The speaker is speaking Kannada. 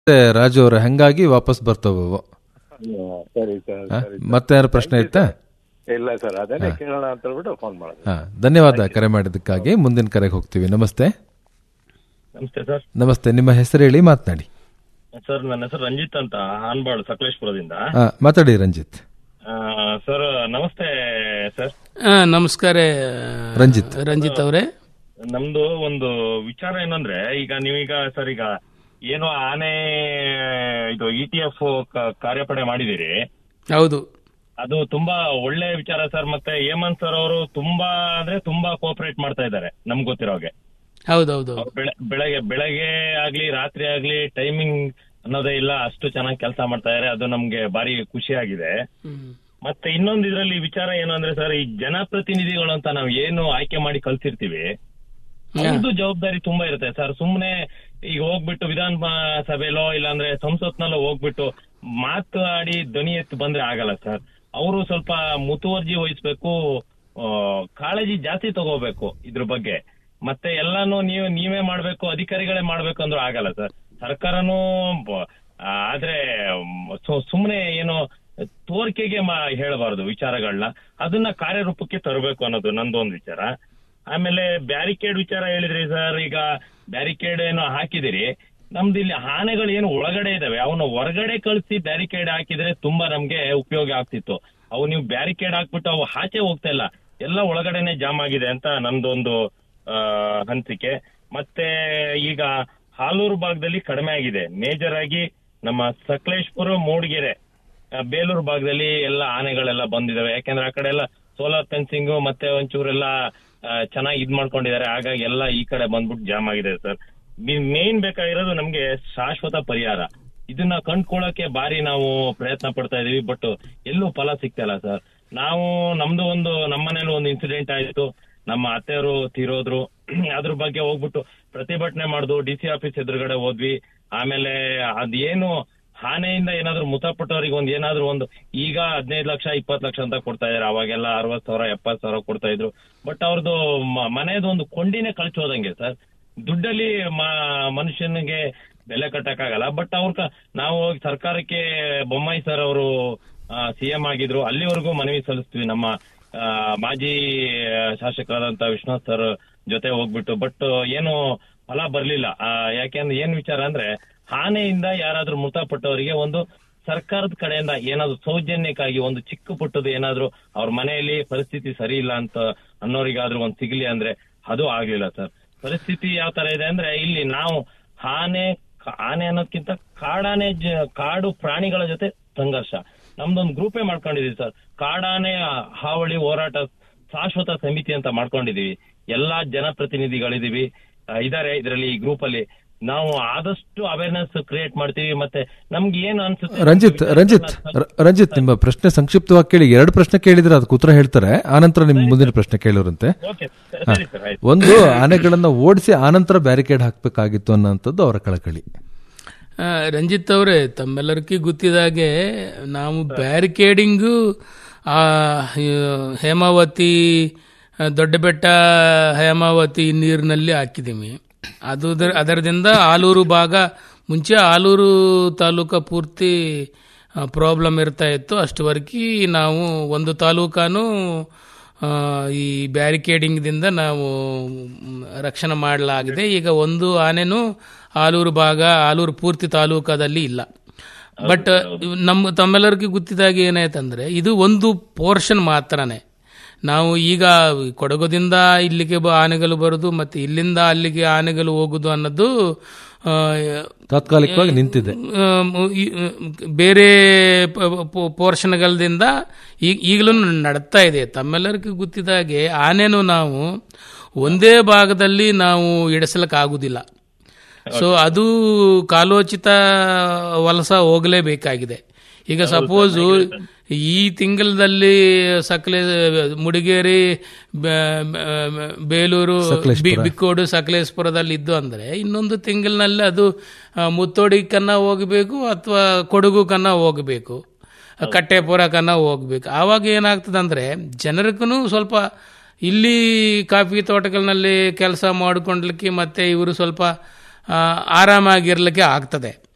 ಮತ್ತೆ ರಾಜು ಅವರ ಹಂಗಾಗಿ ವಾಪಸ್ ಬರ್ತವೆ ಅವು. ಹ್ಮ್, ಸರಿ ಸರ್ ಹಾ? ಸರಿ ಮತ್ತೆ ಯಾರು ಪ್ರಶ್ನೆ ಇತ್ತಾ ಇಲ್ಲ ಸರ್ ಅದನ್ನೇ ಕೇಳೋಣ ಅಂತ ಹೇಳ್ಬಿಟ್ಟು ಫೋನ್ ಮಾಡಿದೆ ಹಾ ಧನ್ಯವಾದ ಕರೆ ಮಾಡಿದ್ದಕ್ಕಾಗಿ ಮುಂದಿನ ಕರೆಗೆ ಹೋಗ್ತೀವಿ ನಮಸ್ತೆ ನಮಸ್ತೆ ಸರ್ ನಮಸ್ತೆ ನಿಮ್ಮ ಹೆಸರು ಹೇಳಿ ಮಾತನಾಡಿ ಸರ್ ನನ್ನ ಹೆಸರು ರಂಜಿತ್ ಅಂತ ಹಾನ್ಬಾಳ್ ಸಕಲೇಶ್ಪುರದಿಂದ ಹಾ ಮಾತಾಡಿ ರಂಜಿತ್ ಆ, ಸರ್ ನಮಸ್ತೆ ಸರ್ ಆ, ನಮಸ್ಕಾರ ರಂಜಿತ್. ರಂಜಿತ್ ಅವರೇ ನಮ್ದು ಒಂದು ವಿಚಾರ ಏನಂದ್ರೆ ಈಗ ನೀವೀಗ ಸರ್ ಈಗ ಏನೋ ಆನೆ ಇದು ಇ ಟಿ ಎಫ್ ಕಾರ್ಯಪಡೆ ಮಾಡಿದಿರಿ ಹೌದು ಅದು ತುಂಬಾ ಒಳ್ಳೆ ವಿಚಾರ ಸರ್ ಮತ್ತೆ ಹೇಮಂತ್ ಸರ್ ಅವರು ತುಂಬಾ ಅಂದ್ರೆ ತುಂಬಾ ಕೋಪರೇಟ್ ಮಾಡ್ತಾ ಇದ್ದಾರೆ ನಮ್ಗೆ ಗೊತ್ತಿರೋಗೆ ಹೌದೌದು ಅವ್ರು ಬೆಳ- ಬೆಳಗ್ಗೆ ಬೆಳಗ್ಗೆ ಆಗ್ಲಿ ರಾತ್ರಿ ಆಗ್ಲಿ ಟೈಮಿಂಗ್ ಅನ್ನೋದೇ ಇಲ್ಲ ಅಷ್ಟು ಚೆನ್ನಾಗಿ ಕೆಲಸ ಮಾಡ್ತಾ ಇದಾರೆ ಅದು ನಮ್ಗೆ ಭಾರಿ ಖುಷಿ ಆಗಿದೆ ಹ್ಮ್. ಮತ್ತೆ ಇನ್ನೊಂದು ಇದ್ರಲ್ಲಿ ವಿಚಾರ ಏನು ಅಂದ್ರೆ ಸರ್ ಈ ಜನಪ್ರತಿನಿಧಿಗಳು ಅಂತ ನಾವು ಏನು ಆಯ್ಕೆ ಮಾಡಿ ಕಳ್ಸಿರ್ತೀವಿ ಅವ್ರದ್ದು ಜವಾಬ್ದಾರಿ ತುಂಬಾ ಇರುತ್ತೆ ಸರ್ ಸುಮ್ನೆ ಈಗ ಹೋಗ್ಬಿಟ್ಟು ವಿಧಾನ ಮ- ಸಭೆಲೋ ಇಲ್ಲಾಂದ್ರೆ ಸಂಸತ್ನಲ್ಲೋ ಹೋಗ್ಬಿಟ್ಟು ಮಾತಾಡಿ ಧ್ವನಿ ಎತ್ತು ಬಂದ್ರೆ ಆಗಲ್ಲ ಸರ್ ಅವರು ಸ್ವಲ್ಪ ಮುತುವರ್ಜಿ ವಹಿಸ್ಬೇಕು ಆ, ಕಾಳಜಿ ಜಾಸ್ತಿ ತಗೋಬೇಕು ಇದ್ರ ಬಗ್ಗೆ ಮತ್ತೆ ಎಲ್ಲಾನು ನೀವು ನೀವೇ ಮಾಡ್ಬೇಕು ಅಧಿಕಾರಿಗಳೇ ಮಾಡ್ಬೇಕು ಅಂದ್ರೂ ಆಗಲ್ಲ ಸರ್ ಸರ್ಕಾರನೂ ಬ- ಆದ್ರೆ ಮ್, ಸು- ಸುಮ್ನೆ ಏನು ತೋರಿಕೆಗೆ ಹೇಳಬಾರದು ವಿಚಾರಗಳನ್ನ ಅದನ್ನ ಕಾರ್ಯರೂಪಕ್ಕೆ ತರಬೇಕು ಅನ್ನೋದು ನಂದು ಒಂದು ವಿಚಾರ ಆಮೇಲೆ ಬ್ಯಾರಿಕೇಡ್ ವಿಚಾರ ಹೇಳಿದ್ರಿ ಸರ್ ಈಗ ಬ್ಯಾರಿಕೇಡ್ ಏನೋ ಹಾಕಿದಿರಿ ನಮ್ದು ಇಲ್ಲಿ ಆನೆಗಳು ಏನು ಒಳಗಡೆ ಇದಾವೆ ಅವನ್ನ ಹೊರಗಡೆ ಕಳಿಸಿ ಬ್ಯಾರಿಕೇಡ್ ಹಾಕಿದ್ರೆ ತುಂಬಾ ನಮ್ಗೆ ಉಪಯೋಗ ಆಗ್ತಿತ್ತು ಅವು ನೀವು ಬ್ಯಾರಿಕೇಡ್ ಹಾಕ್ಬಿಟ್ಟು ಅವು ಆಚೆ ಹೋಗ್ತಾ ಇಲ್ಲ ಎಲ್ಲ ಒಳಗಡೆನೆ ಜಾಮ್ ಆಗಿದೆ ಅಂತ ನಂದೊಂದು ಆ, ಅನಿಸಿಕೆ ಮತ್ತೆ ಈಗ ಹಾಲೂರು ಭಾಗದಲ್ಲಿ ಕಡಿಮೆ ಆಗಿದೆ ಮೇಜರ್ ಆಗಿ ನಮ್ಮ ಸಕಲೇಶ್ಪುರ ಮೂಡಿಗೆರೆ ಆ, ಬೇಲೂರು ಭಾಗದಲ್ಲಿ ಎಲ್ಲ ಆನೆಗಳೆಲ್ಲ ಬಂದಿದಾವೆ ಯಾಕಂದ್ರೆ ಆ ಕಡೆ ಎಲ್ಲ ಸೋಲಾರ್ ಫೆನ್ಸಿಂಗ್ ಮತ್ತೆ ಒಂಚೂರೆಲ್ಲ ಚೆನ್ನಾಗಿ ಇದ್ ಮಾಡ್ಕೊಂಡಿದ್ದಾರೆ ಹಾಗಾಗಿ ಎಲ್ಲ ಈ ಕಡೆ ಬಂದ್ಬಿಟ್ಟು ಜಾಮ್ ಆಗಿದೆ ಸರ್ ಮೇನ್ ಬೇಕಾಗಿರೋದು ನಮ್ಗೆ ಶಾಶ್ವತ ಪರಿಹಾರ ಇದನ್ನ ಕಂಡ್ಕೊಳ್ಳೋಕೆ ಬಾರಿ ನಾವು ಪ್ರಯತ್ನ ಪಡ್ತಾ ಇದೀವಿ ಬಟ್ ಎಲ್ಲೂ ಫಲ ಸಿಗ್ತಾ ಸರ್ ನಾವು ನಮ್ದು ಒಂದು ನಮ್ಮನೇಲಿ ಒಂದು ಇನ್ಸಿಡೆಂಟ್ ಆಯ್ತು ನಮ್ಮ ಅತ್ತೆಯವರು ತೀರೋದ್ರು ಅದ್ರ ಬಗ್ಗೆ ಹೋಗ್ಬಿಟ್ಟು ಪ್ರತಿಭಟನೆ ಮಾಡುದು ಡಿ ಸಿ ಆಫೀಸ್ ಎದುರುಗಡೆ ಹೋದ್ವಿ ಆಮೇಲೆ ಅದೇನು ಆನೆಯಿಂದ ಏನಾದ್ರು ಮೃತಪಟ್ಟವರಿಗೆ ಒಂದ್ ಏನಾದ್ರು ಒಂದು ಈಗ ಹದಿನೈದು ಲಕ್ಷ ಇಪ್ಪತ್ತು ಲಕ್ಷ ಅಂತ ಕೊಡ್ತಾ ಇದಾರೆ ಅವಾಗೆಲ್ಲ ಅರವತ್ ಸಾವಿರ ಎಪ್ಪತ್ ಸಾವಿರ ಕೊಡ್ತಾ ಇದ್ರು ಬಟ್ ಅವ್ರದ್ದು ಮನೆಯದು ಒಂದು ಕೊಂಡಿನೇ ಕಳ್ಚೋದಂಗೆ ಸರ್ ದುಡ್ಡಲ್ಲಿ ಮ- ಮನುಷ್ಯನಿಗೆ ಬೆಲೆ ಕಟ್ಟಕ್ಕಾಗಲ್ಲ ಬಟ್ ಅವ್ರ ಕ- ನಾವು ಹೋಗಿ ಸರ್ಕಾರಕ್ಕೆ ಬೊಮ್ಮಾಯಿ ಸರ್ ಅವರು ಸಿಎಂ ಆಗಿದ್ರು ಅಲ್ಲಿವರೆಗೂ ಮನವಿ ಸಲ್ಲಿಸ್ತೀವಿ ನಮ್ಮ ಆ, ಮಾಜಿ ಆ, ಶಾಸಕರಾದಂತ ವಿಶ್ವನಾಥ್ ಸರ್ ಜೊತೆ ಹೋಗ್ಬಿಟ್ಟು ಬಟ್ ಏನು ಫಲ ಬರ್ಲಿಲ್ಲ ಆ, ಯಾಕೆಂದ್ರೆ ಏನ್ ವಿಚಾರ ಅಂದ್ರೆ ಆನೆಯಿಂದ ಯಾರಾದ್ರೂ ಮೃತಪಟ್ಟವರಿಗೆ ಒಂದು ಸರ್ಕಾರದ ಕಡೆಯಿಂದ ಏನಾದ್ರು ಸೌಜನ್ಯಕ್ಕಾಗಿ ಒಂದು ಚಿಕ್ಕ ಪುಟ್ಟದು ಏನಾದ್ರು ಅವ್ರ ಮನೆಯಲ್ಲಿ ಪರಿಸ್ಥಿತಿ ಸರಿ ಇಲ್ಲ ಅಂತ ಅನ್ನೋರಿಗಾದ್ರೂ ಒಂದ್ ಸಿಗ್ಲಿ ಅಂದ್ರೆ ಅದು ಆಗ್ಲಿಲ್ಲ ಸರ್ ಪರಿಸ್ಥಿತಿ ಯಾವ ತರ ಇದೆ ಅಂದ್ರೆ ಇಲ್ಲಿ ನಾವು ಆನೆ ಆನೆ ಅನ್ನೋದ್ಕಿಂತ ಕಾಡಾನೆ ಜ- ಕಾಡು ಪ್ರಾಣಿಗಳ ಜೊತೆ ಸಂಘರ್ಷ ನಮ್ದೊಂದು ಗ್ರೂಪೇ ಮಾಡ್ಕೊಂಡಿದೀವಿ ಸರ್ ಕಾಡಾನೆ ಹಾವಳಿ ಹೋರಾಟ ಶಾಶ್ವತ ಸಮಿತಿ ಅಂತ ಮಾಡ್ಕೊಂಡಿದೀವಿ ಎಲ್ಲಾ ಜನಪ್ರತಿನಿಧಿಗಳಿದೀವಿ ಆ, ಇದಾರೆ ಇದರಲ್ಲಿ ಈ ಗ್ರೂಪ್ ಅಲ್ಲಿ ನಾವು ಆದಷ್ಟು ಅವೇರ್ನೆಸ್ ಕ್ರಿಯೇಟ್ ಮಾಡ್ತೀವಿ ಮತ್ತೆ ನಮ್ಗೆ ಏನ್ ಅನ್ಸುತ್ತೆ ರಂಜಿತ್ ರಂಜಿತ್ ರ- ರಂಜಿತ್ ನಿಮ್ಮ ಪ್ರಶ್ನೆ ಸಂಕ್ಷಿಪ್ತವಾಗಿ ಕೇಳಿ ಎರಡು ಪ್ರಶ್ನೆ ಕೇಳಿದ್ರೆ ಅದಕ್ಕೆ ಉತ್ತರ ಹೇಳ್ತಾರೆ ಆನಂತರ ನಿಮ್ ಮುಂದಿನ ಪ್ರಶ್ನೆ ಕೇಳೋರಂತೆ ಓಕೆ ಸರಿ ಸರ್ ಆಯ್ತು ಒಂದು ಆನೆಗಳನ್ನ ಓಡಿಸಿ ಆನಂತರ ಬ್ಯಾರಿಕೇಡ್ ಹಾಕ್ಬೇಕಾಗಿತ್ತು ಅನ್ನೋಂಥದ್ದು ಅವರ ಕಳಕಳಿ ಆ, ರಂಜಿತ್ ಅವರೇ ತಮ್ಮೆಲ್ಲರಿಗೂ ಗೊತ್ತಿದಾಗೆ ನಾವು ಬ್ಯಾರಿಕೇಡಿಂಗು ಆ, ಈ- ಹೇಮಾವತಿ ಆ, ದೊಡ್ಡ ಬೆಟ್ಟ ಹೇಮಾವತಿ ನೀರಿನಲ್ಲಿ ಹಾಕಿದ್ದೀವಿ ಅದು ಅದರದಿಂದ ಆಲೂರು ಭಾಗ ಮುಂಚೆ ಆಲೂರು ತಾಲೂಕ ಪೂರ್ತಿ ಪ್ರಾಬ್ಲಮ್ ಇರ್ತಾ ಇತ್ತು ಅಷ್ಟುವರೆಗೆ ನಾವು ಒಂದು ತಾಲೂಕಾನು ಆ, ಈ ಬ್ಯಾರಿಕೇಡಿಂಗ್ದಿಂದ ನಾವು ಮ್, ರಕ್ಷಣೆ ಮಾಡಲಾಗಿದೆ ಈಗ ಒಂದು ಆನೆನೂ ಆಲೂರು ಭಾಗ ಆಲೂರು ಪೂರ್ತಿ ತಾಲೂಕದಲ್ಲಿ ಇಲ್ಲ ಬಟ್ ನಮ್ಮ ತಮ್ಮೆಲ್ಲರಿಗೂ ಗೊತ್ತಿದಾಗ ಏನಾಯ್ತಂದ್ರೆ ಇದು ಒಂದು ಪೋರ್ಷನ್ ಮಾತ್ರನೇ ನಾವು ಈಗ ಕೊಡಗುದಿಂದ ಇಲ್ಲಿಗೆ ಬ- ಆನೆಗಳು ಬರುದು ಮತ್ತೆ ಇಲ್ಲಿಂದ ಅಲ್ಲಿಗೆ ಆನೆಗಳು ಹೋಗುದು ಅನ್ನೋದು ಆ, ತಾತ್ಕಾಲಿಕವಾಗಿ ನಿಂತಿದೆ ಆಮ್, ಈ- ಬೇರೆ ಪೋರ್ಷನ್ಗಳಿಂದ ಈಗಲೂ ನಡೀತಾ ಇದೆ ತಮ್ಮೆಲ್ಲರಿಗೂ ಗೊತ್ತಿದಾಗೆ ಆನೆನು ನಾವು ಒಂದೇ ಭಾಗದಲ್ಲಿ ನಾವು ಇಡಿಸಲಿಕ್ಕಾಗುದಿಲ್ಲ ಸೊ ಅದು ಕಾಲೋಚಿತ ವಲಸ ಹೋಗಲೇಬೇಕಾಗಿದೆ ಈಗ ಸಪೋಸು ಈ ತಿಂಗಳಲ್ಲಿ ಸಕಲೆ ಮುಡಿಗೇರಿ ಬೆ- ಬೆ- ಬೇಲೂರು ಬಿ- ಬಿಕ್ಕೋಡು ಸಕಲೇಶ್ಪುರದಲ್ಲಿ ಇದ್ದು ಅಂದ್ರೆ ಇನ್ನೊಂದು ತಿಂಗಳಿನಲ್ಲಿ ಅದು ಆ, ಮುತ್ತೋಡಿ ಕನ್ನ ಹೋಗಬೇಕು ಅಥವಾ ಕೊಡಗು ಕನ್ನ ಹೋಗಬೇಕು ಕಟ್ಟೆಪುರ ಕನ್ನ ಹೋಗ್ಬೇಕು ಆವಾಗ ಏನಾಗ್ತದೆ ಅಂದ್ರೆ ಜನರಿಗೂ ಸ್ವಲ್ಪ ಇಲ್ಲಿ ಕಾಫಿ ತೋಟಗಳಲ್ಲಿ ಕೆಲಸ ಮಾಡಿಕೊಂಡ್ಲಿಕ್ಕೆ ಮತ್ತೆ ಇವರು ಸ್ವಲ್ಪ ಆ, ಆರಾಮಾಗಿರ್ಲಿಕ್ಕೆ ಆಗ್ತದೆ